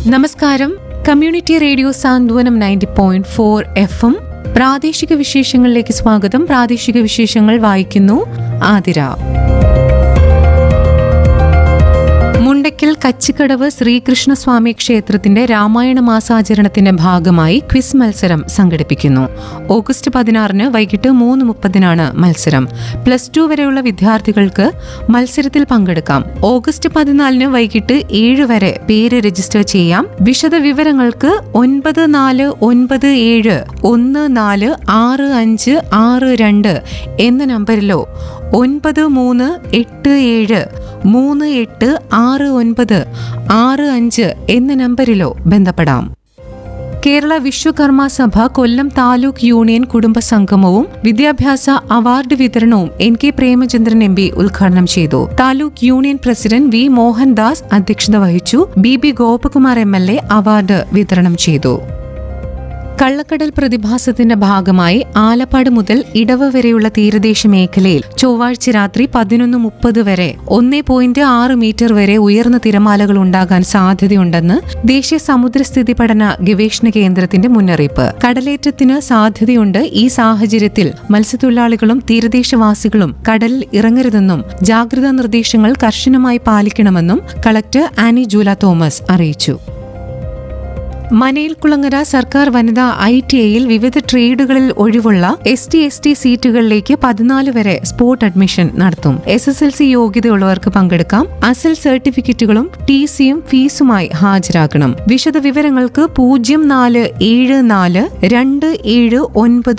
നമസ്കാരം community radio Santhwanam ninety point four F M പ്രാദേശിക വിശേഷങ്ങളിലേക്ക് സ്വാഗതം പ്രാദേശിക വിശേഷങ്ങൾ വായിക്കുന്നു ആതിര മുണ്ടയ്ക്കൽ കച്ചിക്കടവ് ശ്രീകൃഷ്ണസ്വാമി ക്ഷേത്രത്തിന്റെ രാമായണ മാസാചരണത്തിന്റെ ഭാഗമായി ക്വിസ് മത്സരം സംഘടിപ്പിക്കുന്നു ഓഗസ്റ്റ് പതിനാറിന് വൈകിട്ട് മൂന്ന് മുപ്പതിനാണ് മത്സരം പ്ലസ് ടു വരെയുള്ള വിദ്യാർത്ഥികൾക്ക് മത്സരത്തിൽ പങ്കെടുക്കാം ഓഗസ്റ്റ് പതിനാലിന് വൈകിട്ട് ഏഴ് വരെ പേര് രജിസ്റ്റർ ചെയ്യാം വിശദ വിവരങ്ങൾക്ക് ഒൻപത് നാല് ഒൻപത് ഏഴ് ഒന്ന് നാല് ആറ് അഞ്ച് ആറ് രണ്ട് എന്ന നമ്പറിലോ ഒൻപത് മൂന്ന് എട്ട് ഏഴ് മൂന്ന് എട്ട് ആറ് ഒൻപത് ആറ് അഞ്ച് എന്ന നമ്പറിലോ ബന്ധപ്പെടാം കേരള വിശ്വകർമ്മ സഭ കൊല്ലം താലൂക്ക് യൂണിയൻ കുടുംബ സംഗമവും വിദ്യാഭ്യാസ അവാർഡ് വിതരണവും N K Premachandran M P ഉദ്ഘാടനം ചെയ്തു taluk union president V Mohandas അധ്യക്ഷത വഹിച്ചു B B Gopakumar M L A award വിതരണം ചെയ്തു കള്ളക്കടൽ പ്രതിഭാസത്തിന്റെ ഭാഗമായി ആലപ്പാട് മുതൽ ഇടവ വരെയുള്ള തീരദേശ മേഖലയിൽ ചൊവ്വാഴ്ച രാത്രി പതിനൊന്ന് മുപ്പത് വരെ ഒന്നേ പോയിന്റ് ആറ് മീറ്റർ വരെ ഉയർന്ന തിരമാലകൾ ഉണ്ടാകാൻ സാധ്യതയുണ്ടെന്ന് ദേശീയ സമുദ്രസ്ഥിതി പഠന ഗവേഷണ കേന്ദ്രത്തിന്റെ മുന്നറിയിപ്പ് കടലേറ്റത്തിന് സാധ്യതയുണ്ട് ഈ സാഹചര്യത്തിൽ മത്സ്യത്തൊഴിലാളികളും തീരദേശവാസികളും കടലിൽ ഇറങ്ങരുതെന്നും ജാഗ്രതാ നിർദ്ദേശങ്ങൾ കർശനമായി പാലിക്കണമെന്നും കളക്ടർ ആനി ജൂല തോമസ് അറിയിച്ചു മനയിൽ കുളങ്ങര സർക്കാർ വനിതാ ഐ ടി ഐയിൽ വിവിധ ട്രേഡുകളിൽ ഒഴിവുള്ള എസ് ടി എസ് ടി സീറ്റുകളിലേക്ക് പതിനാല് വരെ സ്പോട്ട് അഡ്മിഷൻ നടത്തും എസ് എസ് എൽ സി യോഗ്യതയുള്ളവർക്ക് പങ്കെടുക്കാം അസൽ സർട്ടിഫിക്കറ്റുകളും ടി സിയും ഫീസുമായി ഹാജരാക്കണം വിശദ വിവരങ്ങൾക്ക് പൂജ്യം നാല് ഏഴ് നാല് രണ്ട് ഏഴ് ഒൻപത്